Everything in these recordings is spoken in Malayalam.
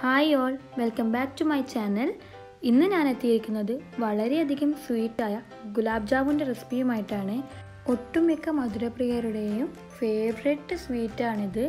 hi all welcome back to my channel ഇന്ന് ഞാൻ എത്തിയിരിക്കുന്നത് വളരെയധികം സ്വീറ്റായ ഗുലാബ് ജാമുൻ്റെ റെസിപ്പിയുമായിട്ടാണ് ഒട്ടുമിക്ക മധുരപ്രിയരുടെയും ഫേവറേറ്റ് സ്വീറ്റാണിത്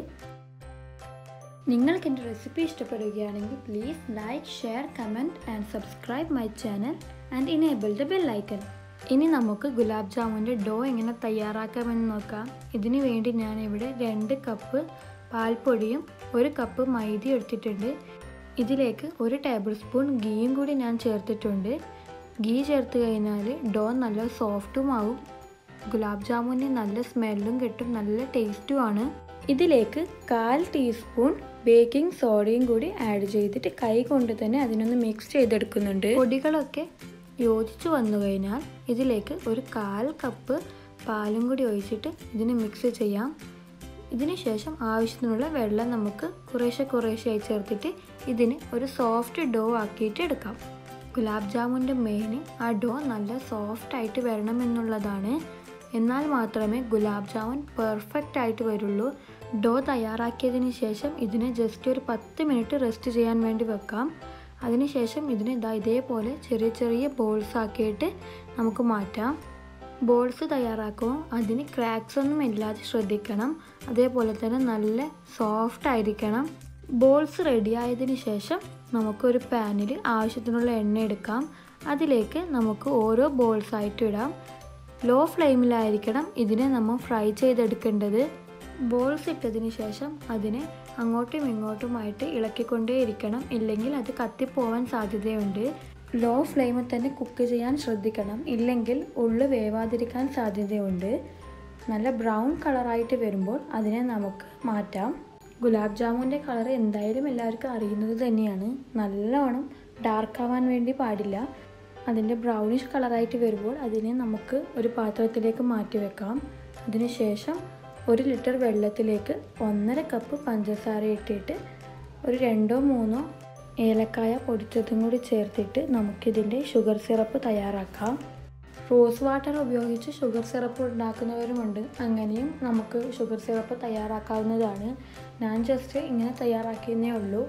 നിങ്ങൾക്ക് എൻ്റെ റെസിപ്പി ഇഷ്ടപ്പെടുകയാണെങ്കിൽ please like share comment and subscribe my channel and enable the bell icon ഇനി നമുക്ക് ഗുലാബ് ജാമുൻ്റെ ഡോ എങ്ങനെ തയ്യാറാക്കാമെന്ന് നോക്കാം ഇതിനു വേണ്ടി ഞാനിവിടെ രണ്ട് കപ്പ് പാൽപ്പൊടിയും ഒരു കപ്പ് മൈദ എടുത്തിട്ടുണ്ട് ഇതിലേക്ക് ഒരു ടേബിൾ സ്പൂൺ ഗീയും കൂടി ഞാൻ ചേർത്തിട്ടുണ്ട് ഗീ ചേർത്ത് കഴിഞ്ഞാൽ ഡോ നല്ല സോഫ്റ്റുമാവും ഗുലാബ് ജാമുന് നല്ല സ്മെല്ലും കിട്ടും നല്ല ടേസ്റ്റുമാണ് ഇതിലേക്ക് കാൽ ടീസ്പൂൺ ബേക്കിംഗ് സോഡയും കൂടി ആഡ് ചെയ്തിട്ട് കൈ കൊണ്ട് തന്നെ അതിനൊന്ന് മിക്സ് ചെയ്തെടുക്കുന്നുണ്ട് പൊടികളൊക്കെ യോജിച്ച് വന്നു കഴിഞ്ഞാൽ ഇതിലേക്ക് ഒരു കാൽ കപ്പ് പാലും കൂടി ഒഴിച്ചിട്ട് ഇതിന് മിക്സ് ചെയ്യാം ഇതിന് ശേഷം ആവശ്യത്തിനുള്ള വെള്ളം നമുക്ക് കുറേശ്ശെ കുറേശ്ശെയായി ചേർത്തിട്ട് ഇതിന് ഒരു സോഫ്റ്റ് ഡോ ആക്കിയിട്ട് എടുക്കാം ഗുലാബ് ജാമുൻ്റെ മെയിൻ ആ ഡോ നല്ല സോഫ്റ്റ് ആയിട്ട് വരണം എന്നുള്ളതാണ് എന്നാൽ മാത്രമേ ഗുലാബ് ജാമുൻ പെർഫെക്റ്റ് ആയിട്ട് വരുള്ളൂ ഡോ തയ്യാറാക്കിയതിന് ശേഷം ഇതിനെ ജസ്റ്റ് ഒരു പത്ത് മിനിറ്റ് റെസ്റ്റ് ചെയ്യാൻ വേണ്ടി വെക്കാം അതിനുശേഷം ഇതിനെ ഇതാ ഇതേപോലെ ചെറിയ ചെറിയ ബോൾസ് ആക്കിയിട്ട് നമുക്ക് മാറ്റാം ബോൾസ് തയ്യാറാക്കുമ്പോൾ അതിന് ക്രാക്സ് ഒന്നും ഇല്ലാതെ ശ്രദ്ധിക്കണം അതേപോലെ തന്നെ നല്ല സോഫ്റ്റ് ആയിരിക്കണം ബോൾസ് റെഡി ആയതിന് ശേഷം നമുക്കൊരു പാനിൽ ആവശ്യത്തിനുള്ള എണ്ണ എടുക്കാം അതിലേക്ക് നമുക്ക് ഓരോ ബോൾസ് ആയിട്ട് ഇടാം ലോ ഫ്ലെയിമിലായിരിക്കണം ഇതിനെ നമ്മൾ ഫ്രൈ ചെയ്തെടുക്കേണ്ടത് ബോൾസ് ഇട്ടതിന് ശേഷം അതിനെ അങ്ങോട്ടും ഇങ്ങോട്ടുമായിട്ട് ഇളക്കിക്കൊണ്ടേയിരിക്കണം ഇല്ലെങ്കിൽ അത് കത്തിപ്പോവാൻ സാധ്യതയുണ്ട് ലോ ഫ്ലെയിമിൽ തന്നെ കുക്ക് ചെയ്യാൻ ശ്രദ്ധിക്കണം ഇല്ലെങ്കിൽ ഉള്ളു വേവാതിരിക്കാൻ സാധ്യതയുണ്ട് നല്ല ബ്രൗൺ കളറായിട്ട് വരുമ്പോൾ അതിനെ നമുക്ക് മാറ്റാം ഗുലാബ് ജാമുൻ്റെ കളർ എന്തായാലും എല്ലാവർക്കും അറിയുന്നത് തന്നെയാണ് നല്ലവണ്ണം ഡാർക്ക് ആവാൻ വേണ്ടി പാടില്ല അതിൻ്റെ ബ്രൗണിഷ് കളറായിട്ട് വരുമ്പോൾ അതിനെ നമുക്ക് ഒരു പാത്രത്തിലേക്ക് മാറ്റി വെക്കാം അതിനുശേഷം ഒരു ലിറ്റർ വെള്ളത്തിലേക്ക് ഒന്നര കപ്പ് പഞ്ചസാര ഇട്ടിട്ട് ഒരു രണ്ടോ മൂന്നോ ഏലക്കായ പൊടിച്ചതും കൂടി ചേർത്തിട്ട് നമുക്കിതിൻ്റെ ഷുഗർ സിറപ്പ് തയ്യാറാക്കാം റോസ് വാട്ടർ ഉപയോഗിച്ച് ഷുഗർ സിറപ്പ് ഉണ്ടാക്കുന്നവരുമുണ്ട് അങ്ങനെയും നമുക്ക് ഷുഗർ സിറപ്പ് തയ്യാറാക്കാവുന്നതാണ് ഞാൻ ജസ്റ്റ് ഇങ്ങനെ തയ്യാറാക്കിയെന്നേ ഉള്ളൂ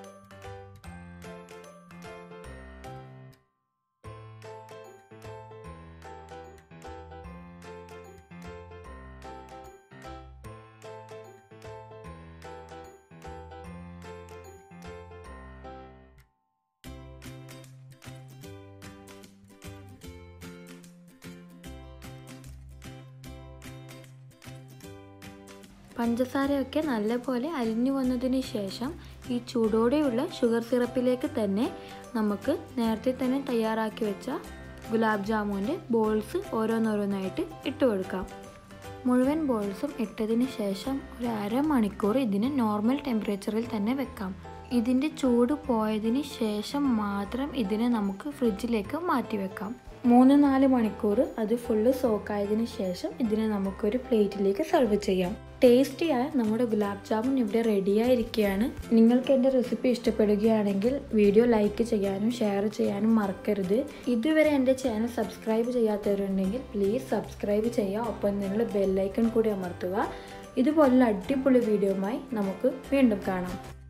പഞ്ചസാരയൊക്കെ നല്ലപോലെ അലിഞ്ഞു വന്നതിന് ശേഷം ഈ ചൂടോടെയുള്ള ഷുഗർ സിറപ്പിലേക്ക് തന്നെ നമുക്ക് നേരത്തെ തന്നെ തയ്യാറാക്കി വെച്ച ഗുലാബ് ജാമുൻ്റെ ബോൾസ് ഓരോന്നോരോന്നായിട്ട് ഇട്ട് കൊടുക്കാം മുഴുവൻ ബോൾസും ഇട്ടതിന് ശേഷം ഒരു അരമണിക്കൂർ ഇതിന് നോർമൽ ടെമ്പറേച്ചറിൽ തന്നെ വെക്കാം ഇതിൻ്റെ ചൂട് പോയതിന് ശേഷം മാത്രം ഇതിനെ നമുക്ക് ഫ്രിഡ്ജിലേക്ക് മാറ്റി വെക്കാം മൂന്ന് നാല് മണിക്കൂർ അത് ഫുള്ള് സോക്കായതിനു ശേഷം ഇതിനെ നമുക്കൊരു പ്ലേറ്റിലേക്ക് സെർവ് ചെയ്യാം ടേസ്റ്റിയായ നമ്മുടെ ഗുലാബ് ജാമുൻ ഇവിടെ റെഡിയായിരിക്കുകയാണ് നിങ്ങൾക്ക് എൻ്റെ റെസിപ്പി ഇഷ്ടപ്പെടുകയാണെങ്കിൽ വീഡിയോ ലൈക്ക് ചെയ്യാനും ഷെയർ ചെയ്യാനും മറക്കരുത് ഇതുവരെ എൻ്റെ ചാനൽ സബ്സ്ക്രൈബ് ചെയ്യാത്തവരുണ്ടെങ്കിൽ പ്ലീസ് സബ്സ്ക്രൈബ് ചെയ്യുക ഒപ്പം നിങ്ങൾ ബെല്ലൈക്കൺ കൂടി അമർത്തുക ഇതുപോലുള്ള അടിപൊളി വീഡിയോയുമായി നമുക്ക് വീണ്ടും കാണാം